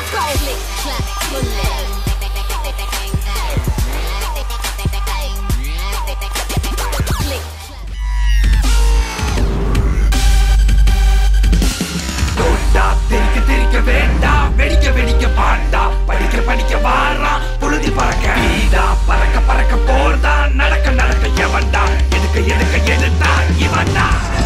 Click, clap, bullet. Click, தோட்டா திரிக்க திரிக்க வேண்டாம் வெடிக்க வெடிக்க பாண்டா படிக்க படிக்க வாரா புழுதி பறக்க வீடா பறக்க பறக்க போர்தா நடக்க நடக்க எவன்டா எடுக்க எடுக்க எடுத்தா இவன்டா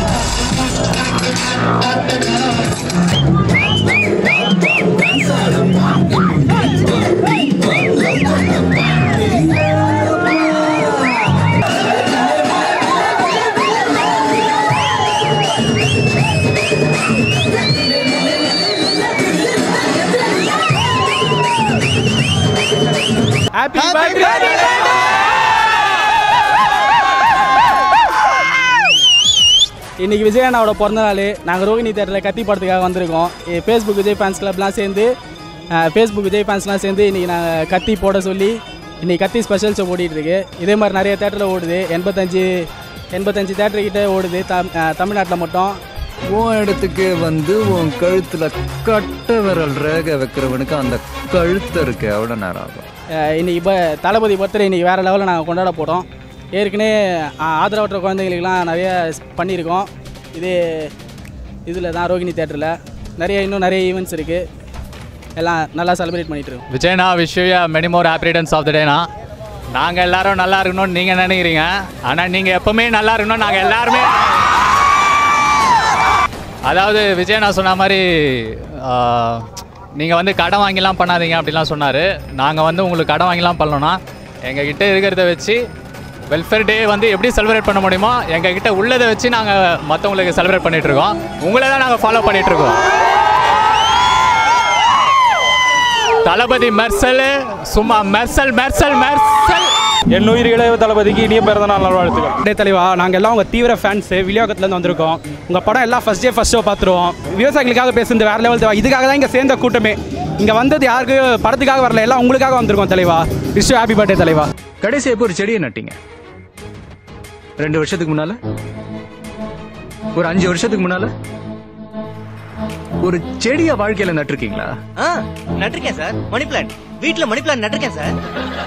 ஹாப்பி பர்த்டே இன்னைக்கு விஜய் அண்ணாவோட பிறந்த நாள் நாங்கள் ரோகிணி தேட்டரில் கத்தி படத்துக்காக வந்திருக்கோம் ஃபேஸ்புக் விஜய் ஃபேன்ஸ் கிளப்லாம் சேர்ந்து ஃபேஸ்புக் விஜய் ஃபேன்ஸ்லாம் சேர்ந்து இன்றைக்கி நாங்கள் கத்தி போட சொல்லி இன்றைக்கி கத்தி ஸ்பெஷல் ஷோ ஓடிட்டு இருக்கு இதே மாதிரி நிறைய தேட்டரில் ஓடுது எண்பத்தஞ்சு எண்பத்தஞ்சு தேட்டர் கிட்ட ஓடுது தம் தமிழ்நாட்டில் மட்டும் உன் இடத்துக்கு வந்து உன் கழுத்துல கட்ட விரல் ரேகை வைக்கிறவனுக்கு அந்த கழுத்து இருக்கு எவ்வளோ நேரம் ஆகும் அஹ் இன்னைக்கு இப்போ தளபதி பர்த்டே இன்னைக்கு வேறு லெவலில் நாங்கள் கொண்டாட போகிறோம் ஏற்கனவே அஹ், ஆதரவற்ற குழந்தைங்களுக்கெல்லாம் நிறைய ஸ் பண்ணியிருக்கோம் இது இதில் தான் ரோகிணி தேட்டரில் நிறைய இன்னும் நிறைய ஈவெண்ட்ஸ் இருக்குது எல்லாம் நல்லா செலிப்ரேட் பண்ணிட்டு இருக்கோம் விஜய்னா wish you many more happy returns of the டேனா நாங்கள் எல்லாரும் நல்லா இருக்கணும்னு நீங்கள் நினைக்கிறீங்க ஆனால் நீங்கள் எப்பவுமே நல்லா இருக்கணும் நாங்கள் எல்லாருமே அதாவது விஜய் நான் சொன்ன மாதிரி நீங்கள் வந்து கடன் வாங்கிலாம் பண்ணாதீங்க அப்படிலாம் சொன்னார் நாங்கள் வந்து உங்களுக்கு கடன் வாங்கிலாம் பண்ணோன்னா எங்ககிட்ட இருக்கிறத வச்சு வெல்ஃபேர் டே வந்து எப்படி செலிப்ரேட் பண்ண முடியுமோ எங்ககிட்ட உள்ளதை வச்சு நாங்கள் மற்றவங்களுக்கு செலிப்ரேட் பண்ணிட்டு இருக்கோம் உங்களை தான் நாங்கள் ஃபாலோ பண்ணிட்டு இருக்கோம் தளபதி மெர்சல் சும்மா மெர்சல் மெர்சல் மெர்சல் என் உயிர் இளைய தளபதிக்கு இனிய பிறந்த நாள் நல்வாழ்த்துக்கள் டே தலைவா நாங்கள் எல்லாம் உங்கள் தீவிர ஃபேன்ஸு விநியோகத்துலேருந்து வந்திருக்கோம் உங்கள் படம் எல்லாம் ஃபஸ்ட் டே ஃபஸ்ட் ஷோ பார்த்துருவோம் விவசாயிகளுக்காக பேசுறது வேறு லெவல் தலைவா இதுக்காக தான் இங்கே சேர்ந்த கூட்டமே இங்கே வந்தது யாருக்கு படத்துக்காக வரல எல்லாம் உங்களுக்காக வந்திருக்கோம் தலைவா விஷ் ஹாப்பி பர்த்டே தலைவா கடைசி எப்போ ஒரு செடியை நட்டீங்க ரெண்டு வருஷத்துக்கு முன்னால ஒரு அஞ்சு வருஷத்துக்கு முன்னால ஒரு செடிய வாழ்க்கையில நட்டிருக்கீங்களா ஆ நட்டிருக்கேன் சார் மணி பிளான்ட் வீட்ல மணி பிளான்ட் நட்டிருக்கேன் சார்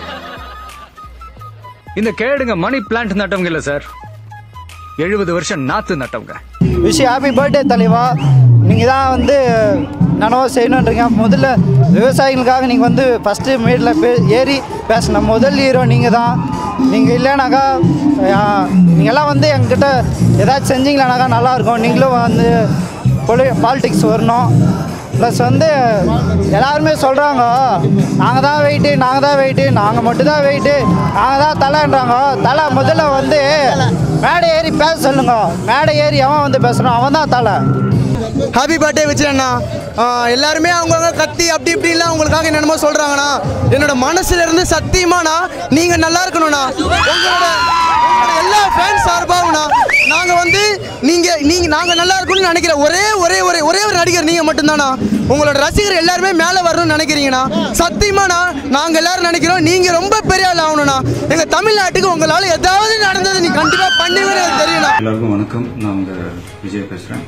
இந்த கேடுங்க மணி பிளான்ட் நட்டவங்க இல்ல சார் எழுபது வருஷம் நாத்து நட்டவங்க விஷ் ஹாப்பி பர்த்டே தலைவா நீங்கள் தான் வந்து நனவோ செய்யணுன்றீங்க முதல்ல விவசாயிகளுக்காக நீங்கள் வந்து ஃபஸ்ட்டு மீடில் பே ஏறி பேசின முதல் ஹீரோ நீங்கள் தான் நீங்கள் இல்லைனாக்கா நீங்கள்லாம் வந்து எங்ககிட்ட ஏதாச்சும் செஞ்சீங்களானாக்கா நல்லாயிருக்கும் நீங்களும் வந்து பொலி பாலிடிக்ஸ் வரணும் ப்ளஸ் வந்து எல்லாருமே சொல்கிறாங்க நாங்கள் தான் வெயிட்டு நாங்கள் தான் வெயிட்டு நாங்கள் மட்டும் தான் வெயிட்டு நாங்கள் தான் தலைன்றாங்க தலை முதல்ல வந்து மேடை ஏறி பேச சொல்லுங்க மேடை ஏறி அவன் வந்து பேசுகிறான் அவன் தான் தலை ஹாப்பி பர்த்டே விஜய் அண்ணா ஆஹ் எல்லாருமே அவங்கவுங்க கத்தி அப்படி இப்படிலாம் உங்களுக்காக என்னென்னமோ சொல்றாங்கண்ணா என்னோட மனசுல இருந்து சத்தியமாண்ணா நீங்க நல்லா இருக்கணும்ண்ணா உங்களோட உங்களோட எல்லா ஃபேன்ஸ் சார்பாகண்ணா நாங்க வந்து நீங்க நீங்க நாங்க நல்லா இருக்கணும்னு நினைக்கிற ஒரே ஒரே ஒரே ஒரே ஒரு நடிகர் நீங்க மட்டும்தாண்ணா உங்களோட ரசிகர் எல்லாருமே மேலே வரணும்னு நினைக்கிறீங்கண்ணா சத்தியமாண்ணா நாங்க எல்லாரும் நினைக்கிறோம் நீங்க ரொம்ப பெரிய ஆள் ஆகணும்ண்ணா எங்க தமிழ்நாட்டுக்கு உங்களால ஏதாவது நடந்தது நீ கண்டிப்பா பண்ணுவீங்கன்னு எனக்கு தெரியும்ண்ணா எல்லாருக்கும் வணக்கம் நான் உங்க விஜய் பேசுகிறேன்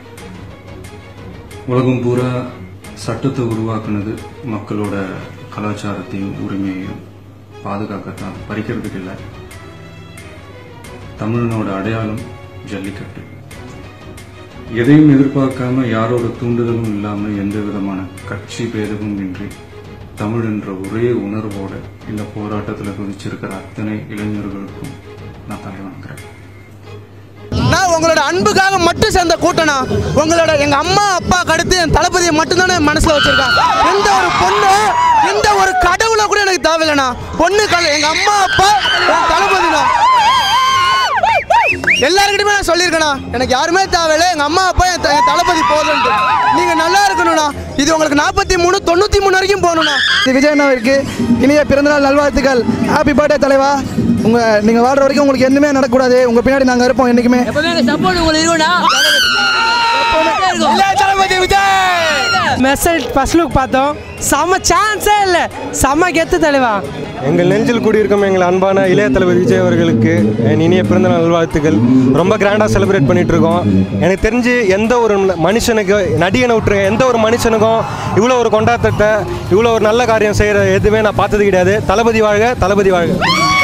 உலகம் பூரா சட்டத்தை உருவாக்குனது மக்களோட கலாச்சாரத்தையும் உரிமையையும் பாதுகாக்கத்தான் பறிக்கிறதுக்கு இல்லை தமிழனோட அடையாளம் ஜல்லிக்கட்டு எதையும் எதிர்பார்க்காம யாரோட தூண்டுதலும் இல்லாமல் எந்த விதமான கட்சி பேதமும் இன்றி தமிழ் என்ற ஒரே உணர்வோட இந்த போராட்டத்தில் குதிச்சிருக்கிற அத்தனை இளைஞர்களுக்கும் நான் தலை வணங்குறேன் நான் உங்களோட அன்புக்காக மட்டும் சேர்ந்த கூட்டம்னா உங்களோட எங்க அம்மா அப்பா அடுத்து என் தளபதியை மட்டும்தானே என் மனசுல வச்சிருக்கேன் எந்த ஒரு பொண்ணு எந்த ஒரு கடவுளை கூட எனக்கு தேவையில்லைண்ணா பொண்ணு கல எங்க அம்மா அப்பா என் தளபதிண்ணா எல்லாருக்கிட்டையுமே நான் சொல்லியிருக்கேண்ணா எனக்கு யாருமே தேவையில்லை எங்க அம்மா அப்பா என் த- என் தளபதி போதும்ட்டு நீங்க நல்லா இருக்கணும்ண்ணா இது உங்களுக்கு நாற்பத்தி மூணு தொண்ணூத்தி மூணு வரைக்கும் போகணும்ண்ணா விஜய் அண்ணாவிற்கு இனிய பிறந்தநாள் நல்வாழ்த்துக்கள் ஹாப்பி பர்த்டே தலைவா உங்க நீங்க வாழ்ற வரைக்கும் உங்களுக்கு எதுவுமே நடக்கக்கூடாது உங்க பின்னாடி நாங்க இருப்போம் என்னைக்குமே மெசேஜ் ஃபர்ஸ்ட் லுக் பார்த்தோம் செம்ம சான்ஸே இல்லை செம்ம கெத்து தலைவா எங்கள் நெஞ்சில் கூடியிருக்கும் எங்கள் அன்பான இளைய தளபதி விஜய் அவர்களுக்கு என் இனிய பிறந்த நாள் நல்வாழ்த்துக்கள் ரொம்ப கிராண்டாக செலிப்ரேட் பண்ணிட்டு இருக்கோம் எனக்கு தெரிஞ்சு எந்த ஒரு மனுஷனுக்கு நடிகனை விட்டுருங்க எந்த ஒரு மனுஷனுக்கும் இவ்வளோ ஒரு கொண்டாட்டத்தை இவ்வளோ ஒரு நல்ல காரியம் செய்கிற எதுவுமே நான் பார்த்தது கிடையாது தளபதி வாழ்க தளபதி வாழ்க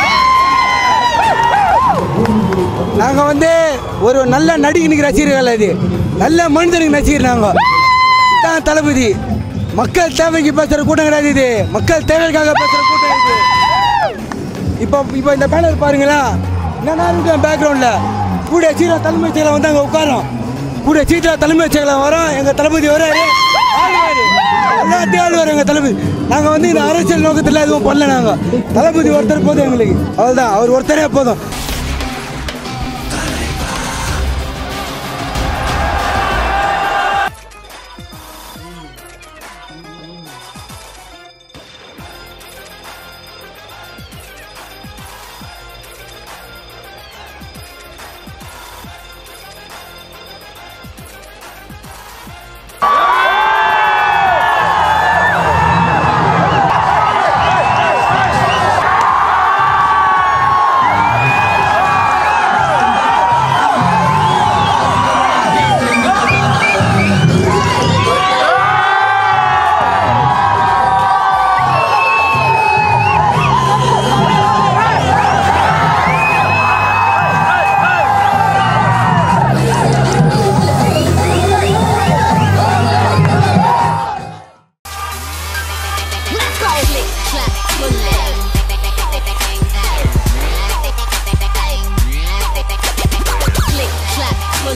நாங்கள் வந்து ஒரு நல்ல நடிகனுக்கு ரசிகர்கள் அது நல்ல மனிதனுக்கு ரசிகர் நாங்கள் தான் தளபதி மக்கள் தேவைக்கு பேசுகிற கூட்டம் கிடையாது இது மக்கள் தேவைக்காக பேசுகிற கூட்டம் இது இப்போ இப்போ இந்த பேனர் பாருங்களேன் என்னன்னா இருக்கு பேக்ரவுண்டில் கூட சீக்கிரம் தலைமைச் செயலர் வந்து அங்கே உட்காரோம் கூட சீக்கிரம் தலைமைச் செயலர் வரோம் எங்கள் தளபதி வராரு ஆளுவாரு எல்லாத்தையும் ஆளுவார் எங்கள் தளபதி நாங்கள் வந்து இந்த அரசியல் நோக்கத்தில் எதுவும் பண்ணல நாங்கள் தளபதி ஒருத்தர் போதும் எங்களுக்கு அவ்வளோதான் அவர் ஒருத்தரே போதும்